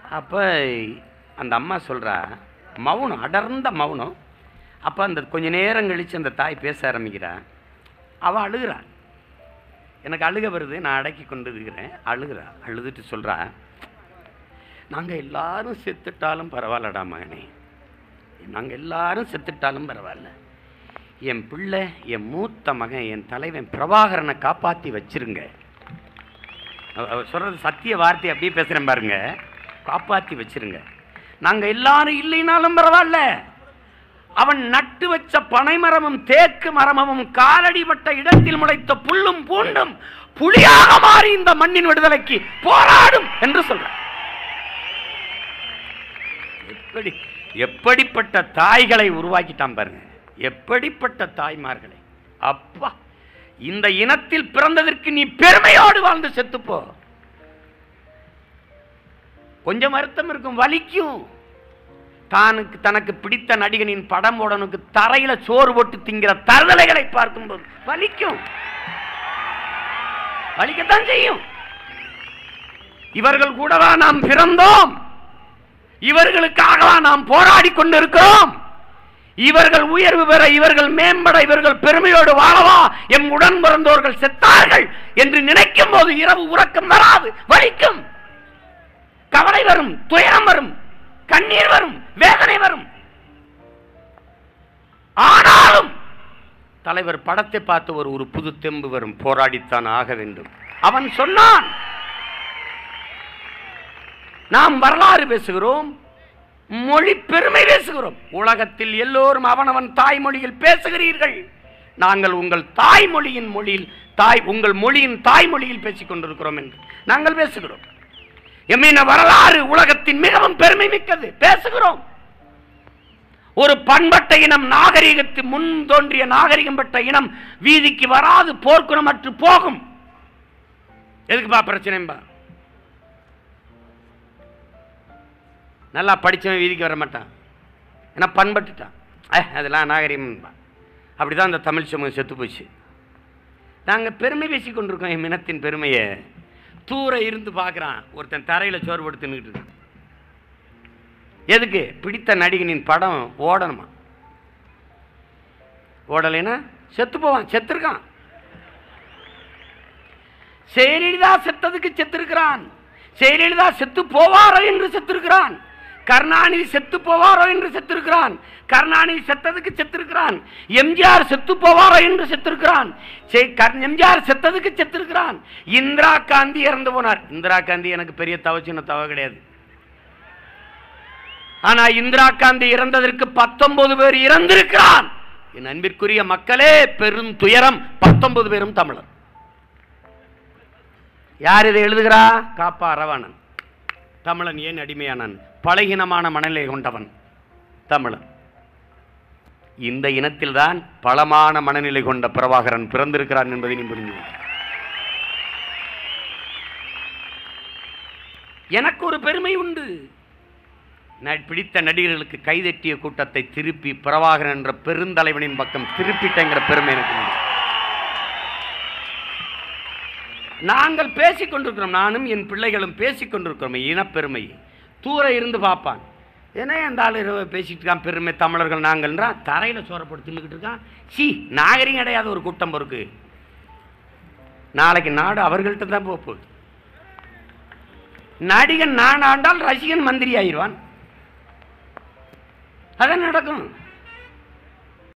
அப்போ அந்த அம்மா சொல்கிறா மௌனம் அடர்ந்த மௌனம் அப்போ அந்த கொஞ்ச நேரம் கழித்து அந்த தாய் பேச ஆரம்பிக்கிறா அவள் அழுகிறா எனக்கு அழுக வருது நான் அடக்கி கொண்டு இருக்கிறேன் அழுகிறா அழுதுட்டு சொல்கிறா நாங்கள் எல்லாரும் செத்துட்டாலும் பரவாயில்லடா மகனே நாங்கள் எல்லாரும் செத்துட்டாலும் பரவாயில்ல என் பிள்ளை என் மூத்த மகன் என் தலைவன் பிரபாகரனை காப்பாற்றி வச்சிருங்க அவ- அவ சொல்றது சத்திய வார்த்தை அப்படியே பேசுகிறேன் பாருங்க காப்பாற்றி வச்சிருங்க நாங்கள் எல்லாரும் இல்லைனாலும் பரவாயில்ல அவன் நட்டு வச்ச பனைமரமும் தேக்கு மரமும் காலடிபட்ட இடத்தில் முளைத்த புல்லும் பூண்டும் புலியாக மாறி இந்த மண்ணின் விடுதலைக்கு போராடும் என்று சொல்ற எப்படி எப்படிப்பட்ட தாய்களை உருவாக்கிட்டான் பாருங்க எப்படிப்பட்ட தாய்மார்களை அப்பா இந்த இனத்தில் பிறந்ததற்கு நீ பெருமையோடு வாழ்ந்து செத்துப்போ கொஞ்சம் வருத்தம் இருக்கும் வலிக்கும் தானுக்கு தனக்கு பிடித்த நடிகனின் படம் உடனுக்கு தரையில சோறு போட்டு திங்கிற தருதலைகளை பார்க்கும்போது வலிக்கும் வலிக்கத்தான் செய்யும் இவர்கள் கூடவா நாம் பிறந்தோம் இவர்களுக்காகவா நாம் போராடி கொண்டிருக்கிறோம் இவர்கள் உயர்வு பெற இவர்கள் மேம்பட இவர்கள் பெருமையோடு வாழவா எம் உடன் பிறந்தோர்கள் செத்தார்கள் என்று நினைக்கும் போது இரவு உறக்கம் வராது வலிக்கும் கவலை வரும் துயரம் வரும் கண்ணீர் வரும் வேதனை வரும் ஆனாலும் தலைவர் படத்தை பார்த்து ஒரு ஒரு புது தெம்பு வரும் போராடித்தான் ஆக வேண்டும் அவன் சொன்னான் நாம் வரலாறு பேசுகிறோம் மொழி பெருமை பேசுகிறோம் உலகத்தில் எல்லோரும் அவனவன் தாய்மொழியில் பேசுகிறீர்கள் நாங்கள் உங்கள் தாய்மொழியின் மொழியில் தாய் உங்கள் மொழியின் தாய்மொழியில் பேசிக் கொண்டிருக்கிறோம் என்று நாங்கள் பேசுகிறோம் எம்மின வரலாறு உலகத்தின் மிகவும் பெருமை மிக்கது பேசுகிறோம் ஒரு பண்பட்ட இனம் நாகரிகத்து முன் தோன்றிய நாகரிகம் பெற்ற இனம் வீதிக்கு வராது போர்க்குணமற்று போகும் எதுக்குப்பா பிரச்சனைப்பா நல்லா படிச்சவன் வீதிக்கு வர மாட்டான் ஏன்னா பண்பட்டுட்டான் அஹ் அதெல்லாம் நாகரிகம் அப்படிதான் அந்த தமிழ் சமூகம் செத்து போச்சு நாங்கள் பெருமை பேசி கொண்டிருக்கோம் என் இனத்தின் பெருமையை தூர இருந்து பார்க்குறான் ஒருத்தன் தரையில் சோறு போட்டு தின்னுக்கிட்டு இருக்கான் எதுக்கு பிடித்த நடிகனின் படம் ஓடணுமா ஓடலைன்னா செத்து போவான் செத்துருக்கான் ஜெயலலிதா செத்ததுக்கு செத்திருக்கிறான் ஜெயலலிதா செத்து போவாரோ என்று செத்திருக்கிறான் கருணாநிதி செத்து போவாரோ என்று செத்திருக்கிறான் கருணாநிதி செத்ததுக்கு செத்திருக்கிறான் எம்ஜிஆர் செத்து போவாரோ என்று செத்திருக்கிறான் செ- கர்- எம்ஜிஆர் செத்ததுக்கு செத்திருக்கிறான் இந்திரா காந்தி இறந்து போனார் இந்திரா காந்தி எனக்கு பெரிய தவ சின்ன தவ கிடையாது ஆனா இந்திரா காந்தி இறந்ததற்கு பத்தொன்பது பேர் இறந்திருக்கிறான் என் அன்பிற்குரிய மக்களே பெரும் துயரம் பத்தொன்பது பேரும் தமிழர் யார் இதை எழுதுகிறா காப்பா அரவாணன் தமிழன் ஏன் அடிமையானான் பலகீனமான மனநிலை கொண்டவன் தமிழன் இந்த இனத்தில்தான் பலமான மனநிலை கொண்ட பிரபாகரன் பிறந்திருக்கிறான் என்பதை நீ புரிந்து கொள். எனக்கு ஒரு பெருமை உண்டு நான் பிடித்த நடிகர்களுக்கு கைதட்டிய கூட்டத்தை திருப்பி பிரபாகரன் என்ற பெருந்தலைவனின் பக்கம் திருப்பிட்டேங்கிற பெருமை எனக்கு உண்டு நாங்கள் பேசிக் கொண்டிருக்கிறோம் நானும் என் பிள்ளைகளும் பேசிக் கொண்டிருக்கிறோம் இனப்பெருமை தூர இருந்து பார்ப்பான் ஏன்னா அந்த ஆள் இரவு பேசிட்டு இருக்கான் பெருமை தமிழர்கள் நாங்கள்ன்றான் தரையில் சோறப்பட்டு தின்னுக்கிட்டு இருக்கான் சி நாகரிகம் அடையாத ஒரு கூட்டம் பொறுக்கு நாளைக்கு நாடு அவர்கள்ட்ட தான் போக போகுது நடிகன் நான் ஆண்டால் ரசிகன் மந்திரி ஆயிடுவான் அதான் நடக்கும்